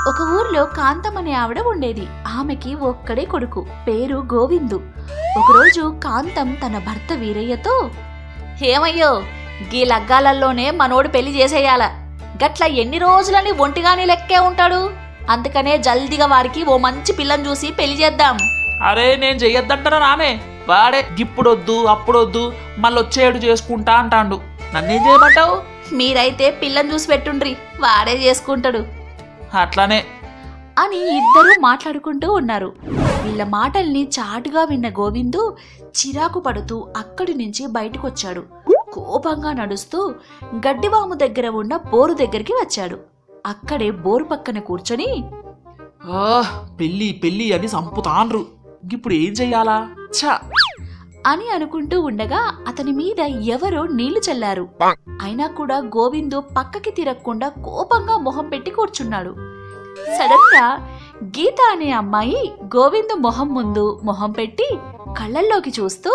ఒక ఊర్లో కాంతం అనే ఆవిడ ఉండేది ఆమెకి ఒక్కడే కొడుకు పేరు గోవిందు ఒకరోజు కాంతం తన భర్త వీరయ్యతో ఏమయ్యో గీ లగ్గాలల్లోనే మనోడు పెళ్లి చేసేయాల గట్ల ఎన్ని రోజులని ఒంటిగాని లెక్కే ఉంటాడు అందుకనే జల్దిగా వారికి ఓ మంచి పిల్లని చూసి పెళ్లి చేద్దాం అరే నేను చెయ్యొద్దంటారా నానే వాడే ఇప్పుడొద్దు అప్పుడొద్దు మళ్ళీ వచ్చేడు చేసుకుంటా అంటాండు నన్నేం చేయమంటావు మీరైతే పిల్లని చూసి పెట్టుండ్రి వాడే చేసుకుంటాడు అట్లానే అని ఇద్దరూ మాట్లాడుకుంటూ ఉన్నారు వీళ్ళ మాటల్ని చాటుగా విన్న గోవిందు చిరాకు పడుతూ అక్కడి నుంచి బయటకొచ్చాడు కోపంగా నడుస్తూ గడ్డివాము దగ్గర ఉన్న బోరు దగ్గరికి వచ్చాడు అక్కడే బోరు పక్కన కూర్చొని ఆ, పెళ్ళి పెళ్ళి అని సంపుతాండ్రు ఇప్పుడు ఏం చెయ్యాలా ఛ అని అనుకుంటూ ఉండగా అతని మీద ఎవరో నీళ్లు చల్లారు అయినా కూడా గోవిందు పక్కకి తిరగకుండా కోపంగా మొహం పెట్టి కూర్చున్నాడు సడన్ గా గీత అనే అమ్మాయి గోవిందు మొహం ముందు మొహం పెట్టి కళ్ళల్లోకి చూస్తూ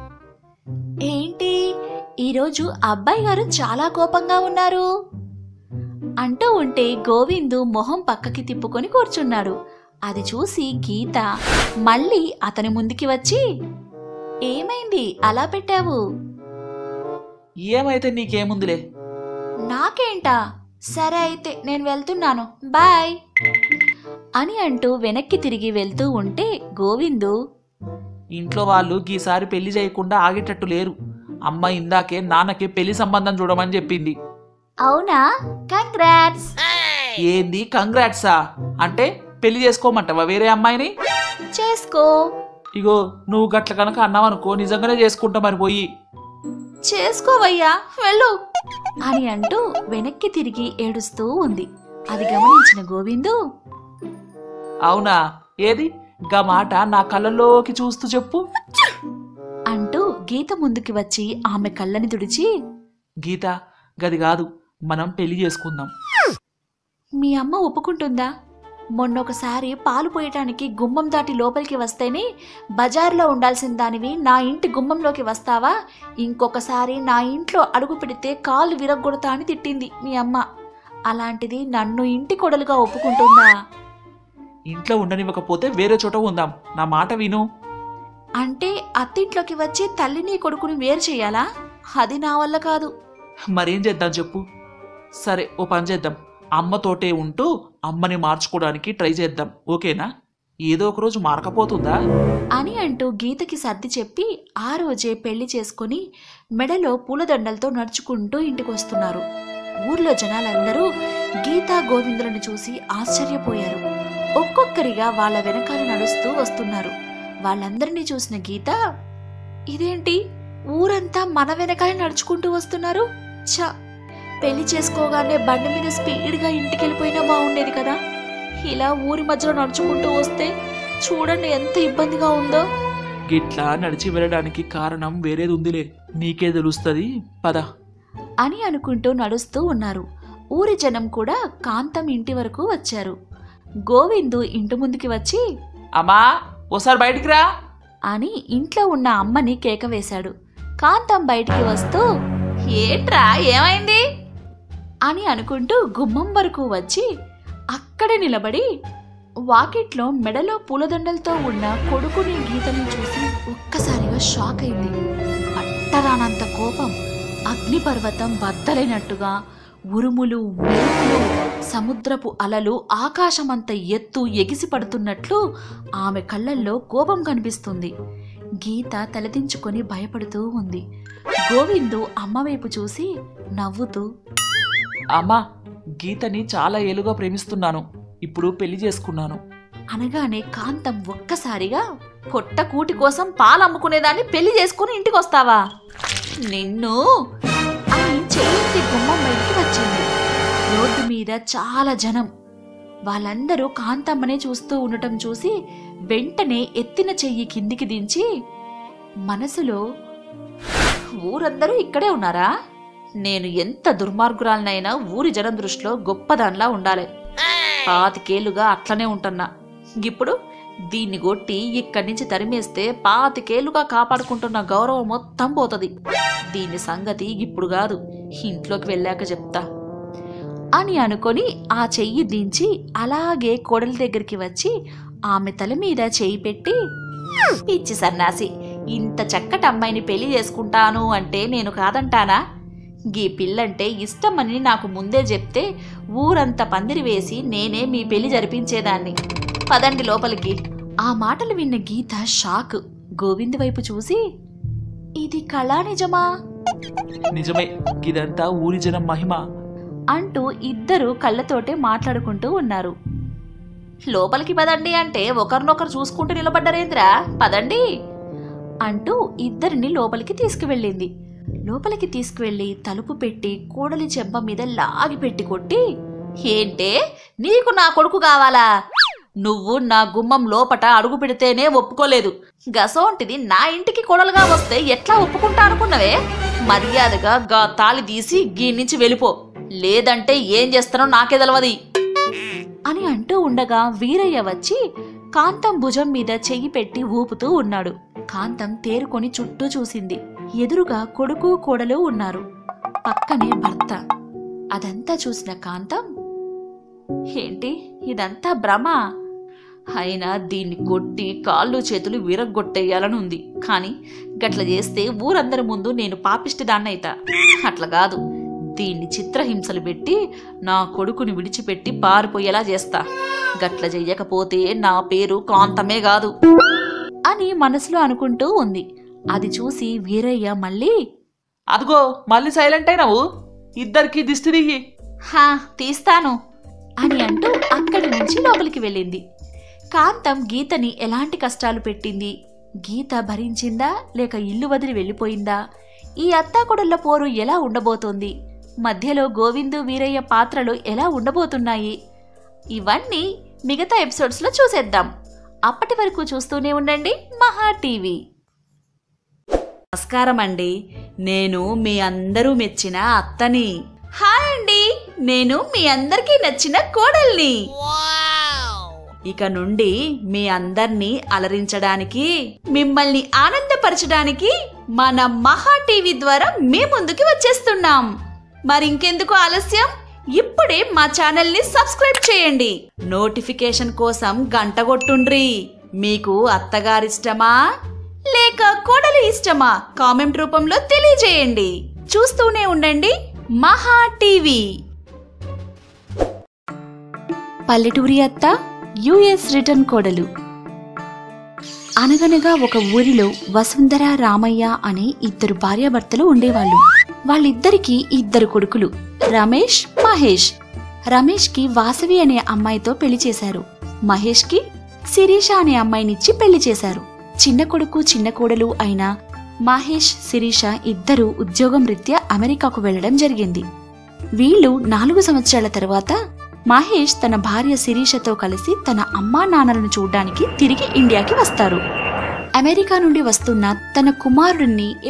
ఏంటి ఈరోజు అబ్బాయి గారు చాలా కోపంగా ఉన్నారు అంటూ ఉంటే గోవిందు మొహం పక్కకి తిప్పుకొని కూర్చున్నాడు అది చూసి గీత మళ్ళీ అతని ముందుకి వచ్చి ఏమైంది అలా పెట్టావు ఏమైతే నీకేముందిలే నాకేంటా సరే అయితే నేను వెళ్తున్నాను బాయ్ అని అంటూ వెనక్కి తిరిగి వెళ్తూ ఉంటే గోవిందు ఇంట్లో వాళ్ళు ఈసారి పెళ్లి చేయకుండా ఆగేటట్టు లేరు అమ్మ ఇందాకే నాన్నకి పెళ్లి సంబంధం చూడమని చెప్పింది అవునా కంగ్రాట్స్ ఏంది కంగ్రాట్సా అంటే పెళ్లి చేసుకోమంటావా వేరే అమ్మాయిని చేసుకో ఇగో నువ్వు గట్ల కనుక అన్నావనుకో నిజంగానే చేసుకుంటా మరి పోయి చేసుకోవయ్యా వెళ్ళు అని అంటూ వెనక్కి తిరిగి ఏడుస్తూ ఉంది అది గమనించిన గోవిందు అవునా ఏది గా మాట నా కళ్ళల్లోకి చూస్తూ చెప్పు అంటూ గీత ముందుకి వచ్చి ఆమె కళ్ళని తుడిచి గీత గది కాదు మనం పెళ్లి చేసుకుందాం మీ అమ్మ ఒప్పుకుంటుందా మొన్నొకసారి పాలు పోయటానికి గుమ్మం దాటి లోపలికి వస్తేనే బజార్లో ఉండాల్సిన దానివి నా ఇంటి గుమ్మంలోకి వస్తావా ఇంకొకసారి నా ఇంట్లో అడుగు పెడితే కాళ్ళు విరగ్గొడతా అని తిట్టింది మీ అమ్మ అలాంటిది నన్ను ఇంటి కొడలుగా ఒప్పుకుంటుందా ఇంట్లో ఉండనివ్వకపోతే వేరే చోట ఉందాం నా మాట విను అంటే అత్తింట్లోకి వచ్చి తల్లిని కొడుకుని వేరు చేయాలా అది నా వల్ల కాదు మరేం చేద్దాం చెప్పు సరే ఓ పని చేద్దాం అమ్మతోటే ఉంటూ అమ్మని మార్చుకోవడానికి ట్రై చేద్దాం ఓకేనా ఏదో ఒక రోజు మారకపోతుందా అని అంటూ గీతకి సర్ది చెప్పి ఆ రోజే పెళ్లి చేసుకుని మెడలో పూలదండలతో నడుచుకుంటూ ఇంటికి వస్తున్నారు ఊర్లో జనాలందరూ గీతా గోవిందులను చూసి ఆశ్చర్యపోయారు ఒక్కొక్కరిగా వాళ్ళ వెనకాల నడుస్తూ వస్తున్నారు వాళ్ళందరినీ చూసిన గీత ఇదేంటి ఊరంతా మన వెనకాల నడుచుకుంటూ వస్తున్నారు ఛ పెళ్లి చేసుకోగానే బండి మీద స్పీడ్గా ఇంటికి వెళ్ళిపోయినా బాగుండేది కదా ఇలా ఊరి మధ్యలో నడుచుకుంటూ వస్తే చూడండి ఎంత ఇబ్బందిగా ఉందో గిట్లా నడిచి వెళ్ళడానికి కారణం వేరేది ఉందిలే నీకే తెలుస్తుంది పద అని అనుకుంటూ నడుస్తూ ఉన్నారు ఊరి జనం కూడా కాంతం ఇంటి వరకు వచ్చారు గోవిందు ఇంటి ముందుకి వచ్చి అమ్మా ఓసారి బయటికి రా అని ఇంట్లో ఉన్న అమ్మని కేక వేశాడు కాంతం బయటికి వస్తూ ఏంట్రా ఏమైంది అని అనుకుంటూ గుమ్మం వరకు వచ్చి అక్కడే నిలబడి వాకిట్లో మెడలో పూలదండలతో ఉన్న కొడుకుని గీతని చూసి ఒక్కసారిగా షాక్ అయింది పట్టరానంత కోపం అగ్నిపర్వతం బద్దలైనట్టుగా ఉరుములు మెరుపులు సముద్రపు అలలు ఆకాశమంత ఎత్తు ఎగిసి పడుతున్నట్లు ఆమె కళ్ళల్లో కోపం కనిపిస్తుంది గీత తలదించుకొని భయపడుతూ ఉంది గోవిందు అమ్మ వైపు చూసి నవ్వుతూ అమ్మా గీతని చాలా ఏలుగా ప్రేమిస్తున్నాను ఇప్పుడు పెళ్లి చేసుకున్నాను అనగానే కాంతం ఒక్కసారిగా పొట్ట కూటి కోసం పాలు అమ్ముకునేదాన్ని పెళ్లి చేసుకుని ఇంటికి వస్తావా నిన్ను అని చెయ్యి గుమ్మం బయటికి వచ్చింది రోడ్డు మీద చాలా జనం వాళ్ళందరూ కాంతమ్మనే చూస్తూ ఉండటం చూసి వెంటనే ఎత్తిన చెయ్యి కిందికి దించి మనసులో ఊరందరూ ఇక్కడే ఉన్నారా నేను ఎంత దుర్మార్గురాలనైనా ఊరి జనం దృష్టిలో గొప్పదానిలా ఉండాలి పాతికేళ్లుగా అట్లనే ఉంటున్నా ఇప్పుడు దీన్ని కొట్టి ఇక్కడి నుంచి తరిమేస్తే పాతికేళ్లుగా కాపాడుకుంటున్న గౌరవం మొత్తం పోతుంది దీని సంగతి ఇప్పుడు కాదు ఇంట్లోకి వెళ్ళాక చెప్తా అని అనుకొని ఆ చెయ్యి దించి అలాగే కోడలి దగ్గరికి వచ్చి ఆమె తల మీద చెయ్యి పెట్టి పిచ్చి సన్నాసి ఇంత చక్కటి అమ్మాయిని పెళ్లి చేసుకుంటాను అంటే నేను కాదంటానా గీ పిల్లంటే ఇష్టమని నాకు ముందే చెప్తే ఊరంతా పందిరి వేసి నేనే మీ పెళ్లి జరిపించేదాన్ని పదండి లోపలికి ఆ మాటలు విన్న గీత షాక్ గోవింద్ వైపు చూసి ఇది కళా నిజమా నిజమే ఇదంతా ఊరి జనం మహిమ అంటూ ఇద్దరు కళ్ళతోటే మాట్లాడుకుంటూ ఉన్నారు లోపలికి పదండి అంటే ఒకరినొకరు చూసుకుంటూ నిలబడ్డరేంద్రా పదండి అంటూ ఇద్దరిని లోపలికి తీసుకువెళ్ళింది లోపలికి తీసుకువెళ్ళి తలుపు పెట్టి కూడలి చెంప మీద లాగి పెట్టి కొట్టి ఏంటే నీకు నా కొడుకు కావాలా నువ్వు నా గుమ్మం లోపట అడుగు పెడితేనే ఒప్పుకోలేదు గసోంటిది నా ఇంటికి కొడలుగా వస్తే ఎట్లా ఒప్పుకుంటా అనుకున్నవే మర్యాదగా గా తాళి తీసి గీ నుంచి వెళ్ళిపో లేదంటే ఏం చేస్తానో నాకే తెలవది అని అంటూ ఉండగా వీరయ్య వచ్చి కాంతం భుజం మీద చెయ్యి పెట్టి ఊపుతూ ఉన్నాడు కాంతం తేరుకొని చుట్టూ చూసింది ఎదురుగా కొడుకు కోడలు ఉన్నారు పక్కనే భర్త అదంతా చూసిన కాంతం ఏంటి ఇదంతా భ్రమ అయినా దీన్ని కొట్టి కాళ్ళు చేతులు విరగ్గొట్టేయాలని ఉంది కానీ గట్ల చేస్తే ఊరందరి ముందు నేను పాపిష్టిదాన్నైతా అట్లా కాదు దీన్ని చిత్రహింసలు పెట్టి నా కొడుకుని విడిచిపెట్టి పారిపోయేలా చేస్తా గట్ల చెయ్యకపోతే నా పేరు కాంతమే కాదు అని మనసులో అనుకుంటూ ఉంది అది చూసి వీరయ్య మళ్ళీ అదిగో మళ్ళీ సైలెంట్ అయినావు ఇద్దరికి దిష్టి దిగి హా తీస్తాను అని అంటూ అక్కడి నుంచి లోపలికి వెళ్ళింది కాంతం గీతని ఎలాంటి కష్టాలు పెట్టింది గీత భరించిందా లేక ఇల్లు వదిలి వెళ్ళిపోయిందా ఈ అత్తాకొడళ్ల పోరు ఎలా ఉండబోతోంది మధ్యలో గోవిందు వీరయ్య పాత్రలు ఎలా ఉండబోతున్నాయి ఇవన్నీ మిగతా ఎపిసోడ్స్లో చూసేద్దాం అప్పటి వరకు చూస్తూనే ఉండండి మహా టీవీ నమస్కారం అండి నేను మీ అందరూ మెచ్చిన అత్తని హాయ్ అండి నేను మీ అందరికీ నచ్చిన కోడల్ని ఇక నుండి మీ అందర్నీ అలరించడానికి మిమ్మల్ని ఆనందపరచడానికి మన మహా టీవీ ద్వారా మీ ముందుకి వచ్చేస్తున్నాం మరింకెందుకు ఆలస్యం ఇప్పుడే మా ఛానల్ని సబ్స్క్రైబ్ చేయండి నోటిఫికేషన్ కోసం గంట కొట్టుండ్రి మీకు అత్తగారిష్టమా లేక కోడలు ఇష్టమా కామెంట్ రూపంలో తెలియజేయండి చూస్తూనే ఉండండి మహా టీవీ పల్లెటూరి అత్త యుఎస్ రిటర్న్ కోడలు అనగనగా ఒక ఊరిలో వసుంధర రామయ్య అనే ఇద్దరు భార్యాభర్తలు ఉండేవాళ్ళు వాళ్ళిద్దరికి ఇద్దరు కొడుకులు రమేష్ మహేష్ రమేష్ కి వాసవి అనే అమ్మాయితో పెళ్లి చేశారు మహేష్ కి శిరీష అనే అమ్మాయినిచ్చి పెళ్లి చేశారు చిన్న కొడుకు చిన్న కోడలు అయిన మహేష్ శిరీష ఇద్దరు ఉద్యోగం రీత్యా అమెరికాకు వెళ్లడం జరిగింది వీళ్ళు నాలుగు సంవత్సరాల తర్వాత మహేష్ తన భార్య శిరీషతో కలిసి తన అమ్మా నాన్నలను చూడ్డానికి తిరిగి ఇండియాకి వస్తారు అమెరికా నుండి వస్తున్న తన కుమారుడిని